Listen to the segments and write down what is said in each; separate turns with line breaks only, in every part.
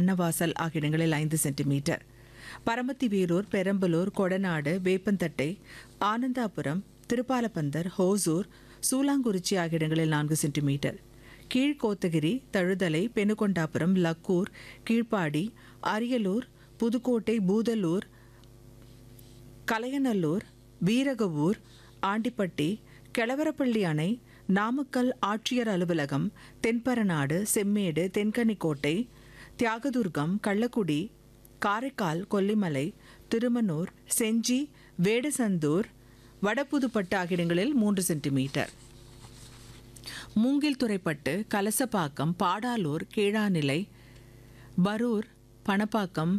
அன்னவாசல் ஆகிய இடங்களில் ஐந்து சென்டிமீட்டர் பரமத்தி வேலூர் பெரம்பலூர் கொடநாடு வேப்பந்தட்டை ஆனந்தாபுரம் திருப்பாலப்பந்தர் ஹோசூர் சூலாங்குறிச்சி ஆகிய இடங்களில் நான்கு சென்டிமீட்டர் கீழ்கோத்தகிரி தழுதலை பெனுகொண்டாபுரம் லக்கூர் கீழ்ப்பாடி அரியலூர் புதுக்கோட்டை பூதலூர் கலையநல்லூர் வீரகவூர் ஆண்டிப்பட்டி கெளவரப்பள்ளி அணை நாமக்கல் ஆட்சியர் அலுவலகம் தென்பரநாடு செம்மேடு தென்கனிக்கோட்டை தியாகதுர்கம் கள்ளக்குடி காரைக்கால் கொல்லிமலை திருமனூர் செஞ்சி வேடசந்தூர் வடபுதுப்பட்டு ஆகிய இடங்களில் மூன்று சென்டிமீட்டர் மூங்கில் துறைப்பட்டு கலசப்பாக்கம் பாடாலூர் கீழாநிலை பரூர் பணப்பாக்கம்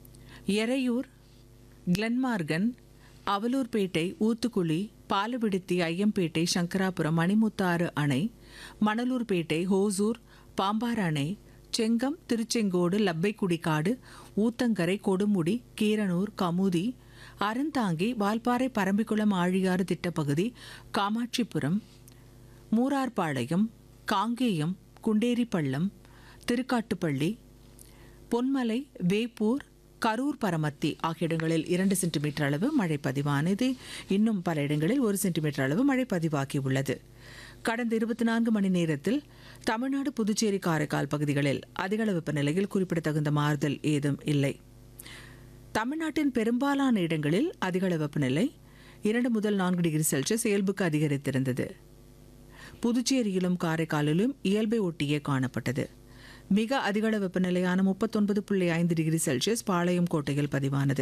எறையூர் கிளன்மார்கன் அவலூர்பேட்டை ஊத்துக்குளி பாலவிடுத்தி ஐயம்பேட்டை சங்கராபுரம் மணிமுத்தாறு அணை மணலூர்பேட்டை ஹோசூர் பாம்பார் அணை செங்கம் திருச்செங்கோடு லப்பைக்குடிக்காடு ஊத்தங்கரை கொடுமுடி கீரனூர் கமுதி அறந்தாங்கி வால்பாறை பரம்பிக்குளம் ஆழியாறு திட்டப்பகுதி காமாட்சிபுரம் மூரார்பாளையம் காங்கேயம் குண்டேரிப்பள்ளம் திருக்காட்டுப்பள்ளி பொன்மலை வேப்பூர் கரூர் பரமத்தி ஆகிய இடங்களில் இரண்டு சென்டிமீட்டர் அளவு மழை பதிவானது இன்னும் பல இடங்களில் ஒரு சென்டிமீட்டர் அளவு மழை பதிவாகியுள்ளது கடந்த இருபத்தி நான்கு மணி நேரத்தில் தமிழ்நாடு புதுச்சேரி காரைக்கால் பகுதிகளில் அதிகளவு வெப்பநிலையில் குறிப்பிடத்தகுந்த மாறுதல் ஏதும் இல்லை தமிழ்நாட்டின் பெரும்பாலான இடங்களில் அதிகளவு வெப்பநிலை இரண்டு முதல் நான்கு டிகிரி செல்சியஸ் இயல்புக்கு அதிகரித்திருந்தது புதுச்சேரியிலும் காரைக்காலிலும் இயல்பை ஒட்டியே காணப்பட்டது மிக அதிகள வெப்பநிலையான முப்பத்தொன்பது புள்ளி ஐந்து டிகிரி செல்சியஸ் பாளையம் கோட்டையில் பதிவானது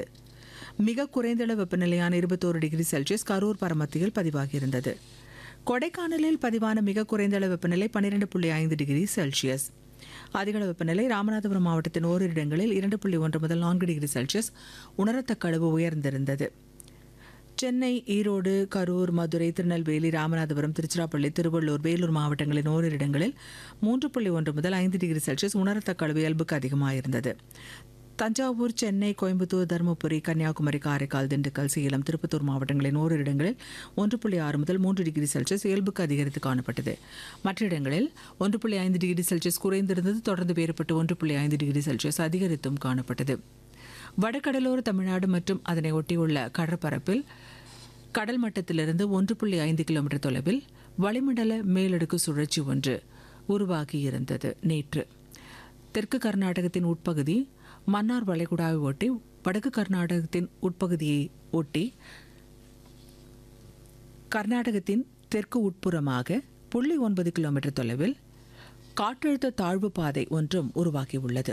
மிக குறைந்தள வெப்பநிலையான இருபத்தோரு டிகிரி செல்சியஸ் கரூர் பரமத்தியில் பதிவாகியிருந்தது கொடைக்கானலில் பதிவான மிக குறைந்தள வெப்பநிலை பன்னிரெண்டு புள்ளி ஐந்து டிகிரி செல்சியஸ் அதிகள வெப்பநிலை ராமநாதபுரம் மாவட்டத்தின் ஓரிரு இடங்களில் இரண்டு புள்ளி ஒன்று முதல் நான்கு டிகிரி செல்சியஸ் உணரத்தக்க அளவு உயர்ந்திருந்தது சென்னை ஈரோடு கரூர் மதுரை திருநெல்வேலி ராமநாதபுரம் திருச்சிராப்பள்ளி திருவள்ளூர் வேலூர் மாவட்டங்களின் ஓரிரு இடங்களில் மூன்று புள்ளி ஒன்று முதல் ஐந்து டிகிரி செல்சியஸ் உணரத்தக்க அளவு இயல்புக்கு அதிகமாயிருந்தது தஞ்சாவூர் சென்னை கோயம்புத்தூர் தருமபுரி கன்னியாகுமரி காரைக்கால் திண்டுக்கல் சேலம் திருப்பத்தூர் மாவட்டங்களின் ஓரிரு இடங்களில் ஒன்று புள்ளி ஆறு முதல் மூன்று டிகிரி செல்சியஸ் இயல்புக்கு அதிகரித்து காணப்பட்டது மற்ற இடங்களில் ஒன்று புள்ளி ஐந்து டிகிரி செல்சியஸ் குறைந்திருந்தது தொடர்ந்து வேறுபட்டு ஒன்று புள்ளி ஐந்து டிகிரி செல்சியஸ் அதிகரித்தும் காணப்பட்டது வடகடலோர தமிழ்நாடு மற்றும் அதனை ஒட்டியுள்ள கடற்பரப்பில் கடல் மட்டத்திலிருந்து ஒன்று புள்ளி ஐந்து கிலோமீட்டர் தொலைவில் வளிமண்டல மேலடுக்கு சுழற்சி ஒன்று உருவாகியிருந்தது நேற்று தெற்கு கர்நாடகத்தின் உட்பகுதி மன்னார் வளைகுடாவை ஒட்டி வடக்கு கர்நாடகத்தின் உட்பகுதியை ஒட்டி கர்நாடகத்தின் தெற்கு உட்புறமாக புள்ளி ஒன்பது கிலோமீட்டர் தொலைவில் காற்றழுத்த தாழ்வு பாதை ஒன்றும் உருவாகியுள்ளது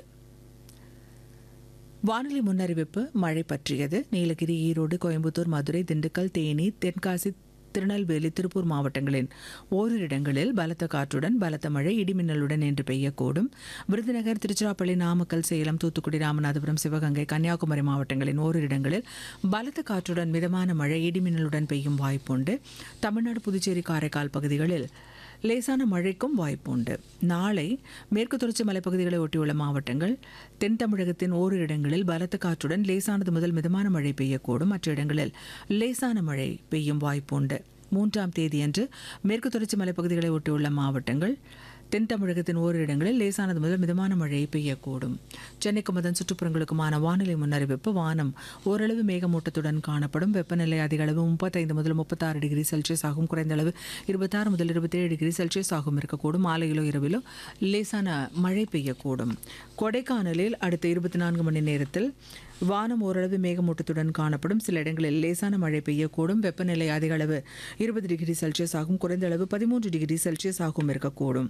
வானிலை முன்னறிவிப்பு மழை பற்றியது நீலகிரி ஈரோடு கோயம்புத்தூர் மதுரை திண்டுக்கல் தேனி தென்காசி திருநெல்வேலி திருப்பூர் மாவட்டங்களின் ஓரிரு இடங்களில் பலத்த காற்றுடன் பலத்த மழை இடிமின்னலுடன் இன்று பெய்யக்கூடும் விருதுநகர் திருச்சிராப்பள்ளி நாமக்கல் சேலம் தூத்துக்குடி ராமநாதபுரம் சிவகங்கை கன்னியாகுமரி மாவட்டங்களின் ஓரிரு இடங்களில் பலத்த காற்றுடன் மிதமான மழை இடிமின்னலுடன் பெய்யும் வாய்ப்புண்டு தமிழ்நாடு புதுச்சேரி காரைக்கால் பகுதிகளில் லேசான மழைக்கும் வாய்ப்புண்டு நாளை மேற்கு தொடர்ச்சி மலைப்பகுதிகளை ஒட்டியுள்ள மாவட்டங்கள் தென் தமிழகத்தின் ஓரிரு இடங்களில் பலத்த காற்றுடன் லேசானது முதல் மிதமான மழை பெய்யக்கூடும் மற்ற இடங்களில் லேசான மழை பெய்யும் வாய்ப்புண்டு மூன்றாம் தேதியன்று மேற்கு தொடர்ச்சி மலைப்பகுதிகளை ஒட்டியுள்ள மாவட்டங்கள் தென் தமிழகத்தின் ஓரிரு இடங்களில் லேசானது முதல் மிதமான மழை பெய்யக்கூடும் சென்னைக்கும் அதன் சுற்றுப்புறங்களுக்குமான வானிலை முன்னறிவிப்பு வானம் ஓரளவு மேகமூட்டத்துடன் காணப்படும் வெப்பநிலை அதிக அளவு முப்பத்தைந்து முதல் முப்பத்தாறு டிகிரி செல்சியஸ் ஆகும் குறைந்த அளவு இருபத்தாறு முதல் இருபத்தேழு டிகிரி செல்சியஸ் ஆகும் இருக்கக்கூடும் மாலையிலோ இரவிலோ லேசான மழை பெய்யக்கூடும் கொடைக்கானலில் அடுத்த இருபத்தி நான்கு மணி நேரத்தில் வானம் ஓரளவு மேகமூட்டத்துடன் காணப்படும் சில இடங்களில் லேசான மழை பெய்யக்கூடும் வெப்பநிலை அதிக அளவு இருபது டிகிரி செல்சியஸ் ஆகும் குறைந்த அளவு பதிமூன்று டிகிரி செல்சியஸ் ஆகும் இருக்கக்கூடும்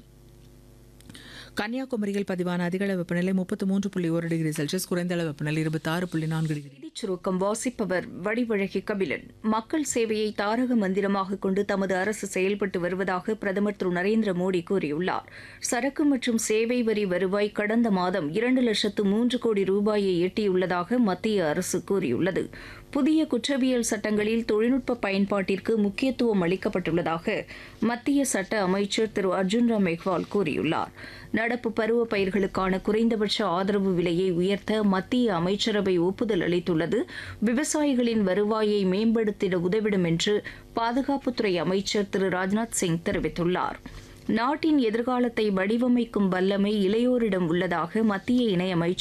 கன்னியாகுமரியில் பதிவான அதிகளவு வெப்பநிலை முப்பத்து மூன்று புள்ளி ஒரு டிகிரி செல்சியஸ் குறைந்த அளவு வெப்பநிலை இருபத்தாறு புள்ளி நான்கு டிகிரி
செய்திச் சுருக்கம் வாசிப்பவர் வடிவழகி கபிலன் மக்கள் சேவையை தாரக மந்திரமாக கொண்டு தமது அரசு செயல்பட்டு வருவதாக பிரதமர் திரு நரேந்திர மோடி கூறியுள்ளார் சரக்கு மற்றும் சேவை வரி வருவாய் கடந்த மாதம் இரண்டு லட்சத்து மூன்று கோடி ரூபாயை எட்டியுள்ளதாக மத்திய அரசு கூறியுள்ளது புதிய குற்றவியல் சட்டங்களில் தொழில்நுட்ப பயன்பாட்டிற்கு முக்கியத்துவம் அளிக்கப்பட்டுள்ளதாக மத்திய சட்ட அமைச்சர் திரு அர்ஜுன் ராம் மெஹ்வால் கூறியுள்ளார் நடப்பு பருவ பயிர்களுக்கான குறைந்தபட்ச ஆதரவு விலையை உயர்த்த மத்திய அமைச்சரவை ஒப்புதல் அளித்துள்ளது விவசாயிகளின் வருவாயை மேம்படுத்திட உதவிடும் என்று பாதுகாப்புத்துறை அமைச்சர் திரு ராஜ்நாத் சிங் தெரிவித்துள்ளார் நாட்டின் எதிர்காலத்தை வடிவமைக்கும் வல்லமை இளையோரிடம் உள்ளதாக மத்திய இணையமைச்சர்